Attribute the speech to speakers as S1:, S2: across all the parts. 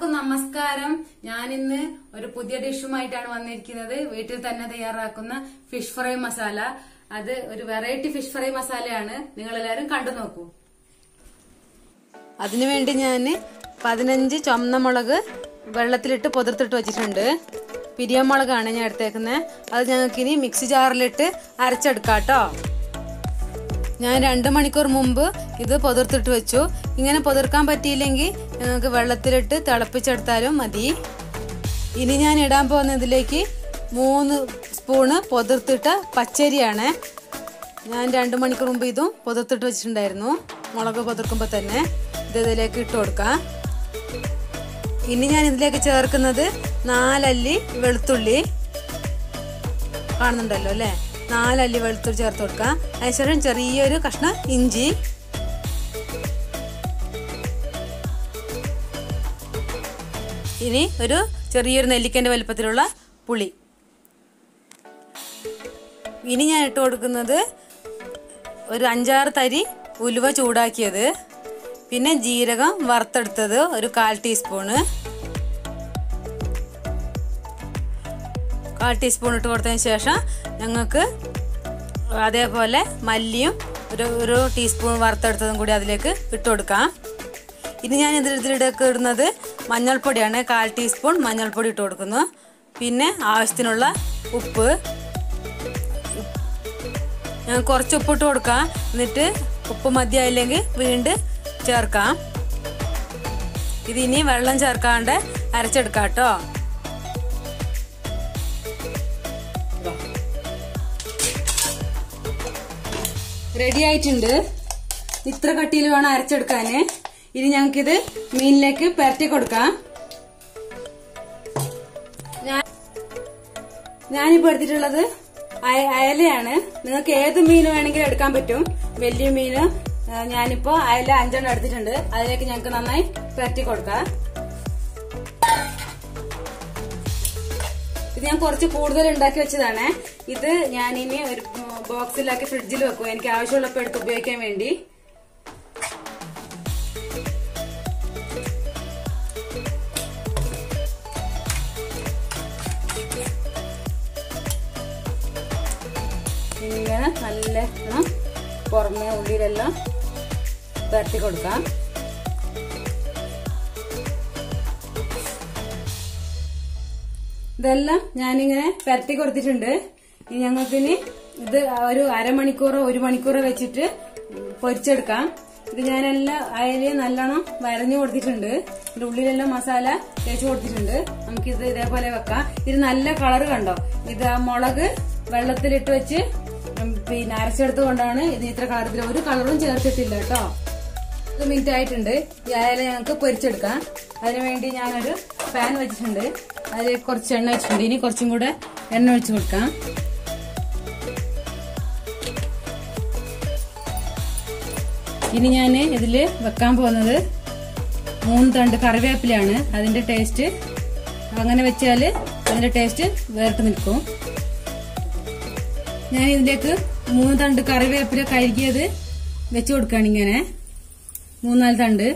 S1: എല്ലാവർക്കും നമസ്കാരം ഞാൻ ഇന്ന് ഒരു പുതിയ ഡിഷുമായിട്ടാണ് വന്നിരിക്കുന്നത് വീട്ടിൽ തന്നെ തയ്യാറാക്കുന്ന ഫിഷ് ഫ്രൈ മസാല അത് ഒരു വെറൈറ്റി ഫിഷ് ഫ്രൈ മസാലയാണ് നിങ്ങൾ എല്ലാവരും കണ്ടു നോക്കൂ അതിനുവേണ്ടി ഞാൻ പതിനഞ്ച് ചുമന്ന മുളക് വെള്ളത്തിലിട്ട് പൊതിർത്തിട്ട് വെച്ചിട്ടുണ്ട് പിരിയമുളകാണ് ഞാൻ എടുത്തേക്കുന്നത് അത് ഞങ്ങൾക്കിനി മിക്സി ജാറിലിട്ട് അരച്ചെടുക്കാം കേട്ടോ ഞാൻ രണ്ട് മണിക്കൂർ മുമ്പ് ഇത് പൊതിർത്തിട്ട് വെച്ചു ഇങ്ങനെ പൊതിർക്കാൻ പറ്റിയില്ലെങ്കിൽ ഞങ്ങൾക്ക് വെള്ളത്തിലിട്ട് തിളപ്പിച്ചെടുത്താലും മതി ഇനി ഞാൻ ഇടാൻ പോകുന്നതിലേക്ക് മൂന്ന് സ്പൂണ് പൊതിർത്തിട്ട പച്ചരിയാണ് ഞാൻ രണ്ട് മണിക്കൂർ മുമ്പ് ഇതും പൊതിർത്തിട്ട് വെച്ചിട്ടുണ്ടായിരുന്നു മുളക് പൊതിർക്കുമ്പോൾ തന്നെ ഇത് ഇതിലേക്ക് ഇട്ട് കൊടുക്കാം ഇനി ഞാൻ ഇതിലേക്ക് ചേർക്കുന്നത് നാലല്ലി വെളുത്തുള്ളി കാണുന്നുണ്ടല്ലോ അല്ലേ നാലല്ലി വെളുത്തുള്ളി ചേർത്ത് കൊടുക്കാം അതിനുശേഷം ചെറിയൊരു കഷ്ണം ഇഞ്ചി ഇനി ഒരു ചെറിയൊരു നെല്ലിക്കൻ്റെ വലുപ്പത്തിലുള്ള പുളി ഇനി ഞാൻ ഇട്ട് കൊടുക്കുന്നത് ഒരു അഞ്ചാറ് തരി ഉലുവ ചൂടാക്കിയത് പിന്നെ ജീരകം വറുത്തെടുത്തത് ഒരു കാൽ ടീസ്പൂണ് കാൽ ടീസ്പൂൺ ഇട്ട് കൊടുത്തതിന് ശേഷം ഞങ്ങൾക്ക് അതേപോലെ മല്ലിയും ഒരു ഒരു ടീസ്പൂൺ വറുത്തെടുത്തതും കൂടി അതിലേക്ക് ഇട്ട് കൊടുക്കാം ഇനി ഞാൻ ഇതിൽ ഇതിലേക്ക് ഇടുന്നത് മഞ്ഞൾപ്പൊടിയാണ് കാൽ ടീസ്പൂൺ മഞ്ഞൾപ്പൊടി ഇട്ട് കൊടുക്കുന്നു പിന്നെ ആവശ്യത്തിനുള്ള ഉപ്പ് ഞാൻ കുറച്ച് ഉപ്പ് ഇട്ട് കൊടുക്കാം എന്നിട്ട് ഉപ്പ് മതിയായില്ലെങ്കിൽ വീണ്ടും ചേർക്കാം ഇതിനി വെള്ളം ചേർക്കാണ്ട് അരച്ചെടുക്കാം കേട്ടോ റെഡി ആയിട്ടുണ്ട് ഇത്ര കട്ടിയിൽ വേണം അരച്ചെടുക്കാന് ഇനി ഞങ്ങൾക്കിത് മീനിലേക്ക് പരട്ടി കൊടുക്കാം ഞാൻ ഞാനിപ്പോ എടുത്തിട്ടുള്ളത് അയ- അയലയാണ് നിങ്ങൾക്ക് ഏത് മീൻ വേണമെങ്കിലും എടുക്കാൻ പറ്റും വലിയ മീന് ആ, ഞാനിപ്പോ അയല അഞ്ചെണ്ണം എടുത്തിട്ടുണ്ട് അതിലേക്ക് ഞങ്ങൾക്ക് നന്നായി പരട്ടി കൊടുക്കാം ഇത് ഞാൻ കുറച്ച് കൂടുതൽ ഉണ്ടാക്കി വെച്ചതാണ് ഇത് ഞാനിനി ഒരു ബോക്സിലാക്കി ഫ്രിഡ്ജിൽ വെക്കും എനിക്ക് ആവശ്യമുള്ളപ്പോൾ എടുത്ത് ഉപയോഗിക്കാൻ വേണ്ടി ഇങ്ങനെ നല്ല എണ്ണം പുറമെ ഉള്ളിലെല്ലാം പരത്തി കൊടുക്കാം ഇതെല്ലാം ഞാനിങ്ങനെ പരത്തി കൊടുത്തിട്ടുണ്ട് ഇനി ഞങ്ങൾക്കിനി ഇത് ഒരു അരമണിക്കൂറോ ഒരു മണിക്കൂറോ വെച്ചിട്ട് പൊരിച്ചെടുക്കാം ഇത് ഞാനെല്ലാം അയല് നല്ലോണം വരഞ്ഞു കൊടുത്തിട്ടുണ്ട് ഇതിന്റെ ഉള്ളിലെല്ലാം മസാല തേച്ച് കൊടുത്തിട്ടുണ്ട് നമുക്കിത് ഇതേപോലെ വെക്കാം ഇത് നല്ല കളർ കണ്ടോ ഇത് ആ മുളക് വെള്ളത്തിലിട്ട് വെച്ച് ഉം, പിന്നെ അരച്ചെടുത്ത് കൊണ്ടാണ് ഇത് ഇത്ര കളറിൽ ഒരു കളറും ചേർത്തിട്ടില്ല കേട്ടോ ഒരു മിനിറ്റ് ആയിട്ടുണ്ട് ഈ അയല ഞങ്ങൾക്ക് പൊരിച്ചെടുക്കാം അതിനുവേണ്ടി ഞാനൊരു പാൻ വെച്ചിട്ടുണ്ട് അതിൽ കുറച്ച് എണ്ണ വെച്ചിട്ടുണ്ട് ഇനി കുറച്ചും കൂടെ എണ്ണ ഒഴിച്ചു കൊടുക്കാം ഇനി ഞാൻ ഇതിൽ വെക്കാൻ പോകുന്നത് മൂന്ന് തണ്ട് കറിവേപ്പിലയാണ് അതിന്റെ ടേസ്റ്റ് അങ്ങനെ വെച്ചാൽ അതിന്റെ ടേസ്റ്റ് വേറിട്ട് നിൽക്കും ഞാൻ ഇതിലേക്ക് മൂന്ന് തണ്ട് കറിവേപ്പില കഴുകിയത് വെച്ചു കൊടുക്കുകയാണ് ഇങ്ങനെ മൂന്നാല് തണ്ട്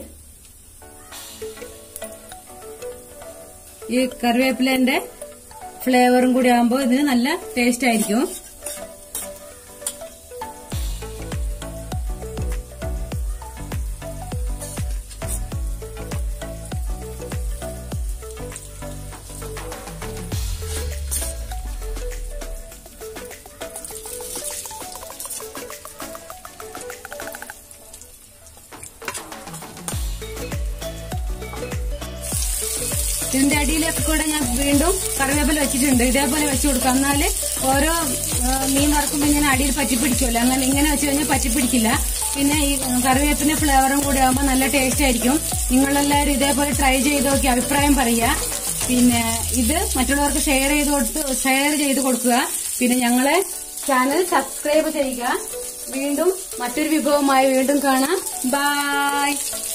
S1: ഈ കറിവേപ്പിലന്റെ ഫ്ലേവറും കൂടി ആകുമ്പോൾ ഇതിന് നല്ല ടേസ്റ്റ് ആയിരിക്കും ഇതിന്റെ അടിയിലൊക്കെ കൂടെ ഞാൻ വീണ്ടും കറിവേപ്പില വെച്ചിട്ടുണ്ട് ഇതേപോലെ വെച്ച് കൊടുക്കാം എന്നാല് ഓരോ ആ, മീൻ വറക്കുമ്പോൾ ഇങ്ങനെ അടിയിൽ പറ്റിപ്പിടിക്കുമല്ലോ അങ്ങനെ ഇങ്ങനെ വെച്ച് കഴിഞ്ഞാൽ പറ്റിപ്പിടിക്കില്ല പിന്നെ ഈ കറിവേപ്പിന്റെ ഫ്ലേവറും കൂടി ആകുമ്പോൾ നല്ല ടേസ്റ്റ് ആയിരിക്കും നിങ്ങളെല്ലാവരും ഇതേപോലെ ട്രൈ ചെയ്ത് നോക്കി അഭിപ്രായം പറയുക പിന്നെ ഇത് മറ്റുള്ളവർക്ക് ഷെയർ ചെയ്ത് കൊടുത്ത് ഷെയർ ചെയ്ത് കൊടുക്കുക പിന്നെ ഞങ്ങളെ ചാനൽ സബ്സ്ക്രൈബ് ചെയ്യുക വീണ്ടും മറ്റൊരു വിഭവമായി വീണ്ടും കാണാം ബൈ